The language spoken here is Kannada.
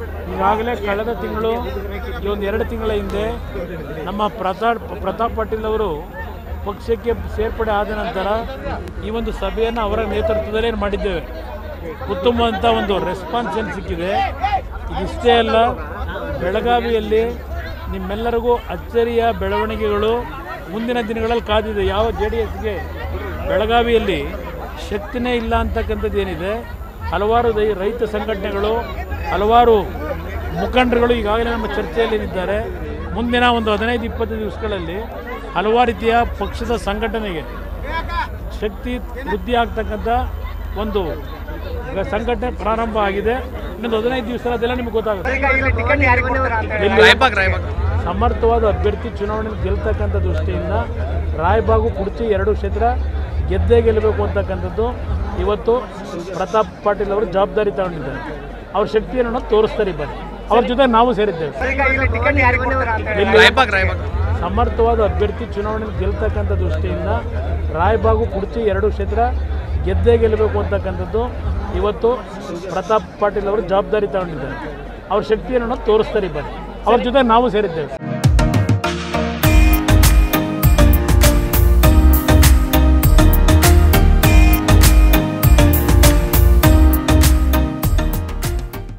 ಈಗಾಗಲೇ ಕಳೆದ ತಿಂಗಳು ಈ ಒಂದು ಎರಡು ತಿಂಗಳ ಹಿಂದೆ ನಮ್ಮ ಪ್ರತಾಪ್ ಪ್ರತಾಪ್ ಪಾಟೀಲ್ ಅವರು ಪಕ್ಷಕ್ಕೆ ಸೇರ್ಪಡೆ ಆದ ನಂತರ ಈ ಒಂದು ಸಭೆಯನ್ನು ಅವರ ನೇತೃತ್ವದಲ್ಲೇ ಮಾಡಿದ್ದೇವೆ ಉತ್ತಮವಂಥ ಒಂದು ರೆಸ್ಪಾನ್ಸ್ ಏನು ಸಿಕ್ಕಿದೆ ಇದಿಷ್ಟೇ ಅಲ್ಲ ಬೆಳಗಾವಿಯಲ್ಲಿ ನಿಮ್ಮೆಲ್ಲರಿಗೂ ಅಚ್ಚರಿಯ ಬೆಳವಣಿಗೆಗಳು ಮುಂದಿನ ದಿನಗಳಲ್ಲಿ ಕಾದಿದೆ ಯಾವ ಜೆ ಡಿ ಎಸ್ಗೆ ಬೆಳಗಾವಿಯಲ್ಲಿ ಶಕ್ತಿನೇ ಇಲ್ಲ ಅಂತಕ್ಕಂಥದ್ದು ಏನಿದೆ ಹಲವಾರು ದೈ- ರೈತ ಸಂಘಟನೆಗಳು ಹಲವಾರು ಮುಖಂಡರುಗಳು ಈಗಾಗಲೇ ನಮ್ಮ ಚರ್ಚೆಯಲ್ಲಿದ್ದಾರೆ ಮುಂದಿನ ಒಂದು ಹದಿನೈದು ಇಪ್ಪತ್ತು ದಿವಸಗಳಲ್ಲಿ ಹಲವಾರು ರೀತಿಯ ಪಕ್ಷದ ಸಂಘಟನೆಗೆ ಶಕ್ತಿ ವೃದ್ಧಿ ಆಗ್ತಕ್ಕಂಥ ಒಂದು ಗ- ಸಂಘಟನೆ ಪ್ರಾರಂಭ ಆಗಿದೆ ಇನ್ನೊಂದು ಹದಿನೈದು ದಿವಸ ಅದೆಲ್ಲ ನಿಮ್ಗೆ ಗೊತ್ತಾಗುತ್ತೆ ಇಲ್ಲಿ ಸಮರ್ಥವಾದ ಅಭ್ಯರ್ಥಿ ಚುನಾವಣೆಯಲ್ಲಿ ಗೆಲ್ತಕ್ಕಂಥ ದೃಷ್ಟಿಯಿಂದ ರಾಯಬಾಗು ಕುಡ್ಚಿ ಎರಡು ಕ್ಷೇತ್ರ ಗೆದ್ದೇ ಗೆಲ್ಲಬೇಕು ಅಂತಕ್ಕಂಥದ್ದು ಇವತ್ತು ಪ್ರತಾಪ್ ಪಾಟೀಲ್ ಅವರು ಜವಾಬ್ದಾರಿ ತಗೊಂಡಿದ್ದಾರೆ ಅವ್ರ ಶಕ್ತಿಯನ್ನು ತೋರಿಸ್ತಾರೆ ಬನ್ನಿ ಅವ್ರ ಜೊತೆ ನಾವು ಸೇರಿದ್ದೇವೆ ಇಲ್ಲಿ ಸಮರ್ಥವಾದ ಅಭ್ಯರ್ಥಿ ಚುನಾವಣೆಯಲ್ಲಿ ಗೆಲ್ತಕ್ಕಂಥ ದೃಷ್ಟಿಯಿಂದ ರಾಯಬಾಗು ಕುಡ್ಚಿ ಎರಡು ಕ್ಷೇತ್ರ ಗೆದ್ದೇ ಗೆಲ್ಲಬೇಕು ಅಂತಕ್ಕಂಥದ್ದು ಇವತ್ತು ಪ್ರತಾಪ್ ಪಾಟೀಲ್ ಅವರು ಜವಾಬ್ದಾರಿ ತಗೊಂಡಿದ್ದಾರೆ ಅವ್ರ ಶಕ್ತಿಯನ್ನು ತೋರಿಸ್ತಾರೆ ಬನ್ನಿ ಅವ್ರ ಜೊತೆ ನಾವು ಸೇರಿದ್ದೇವೆ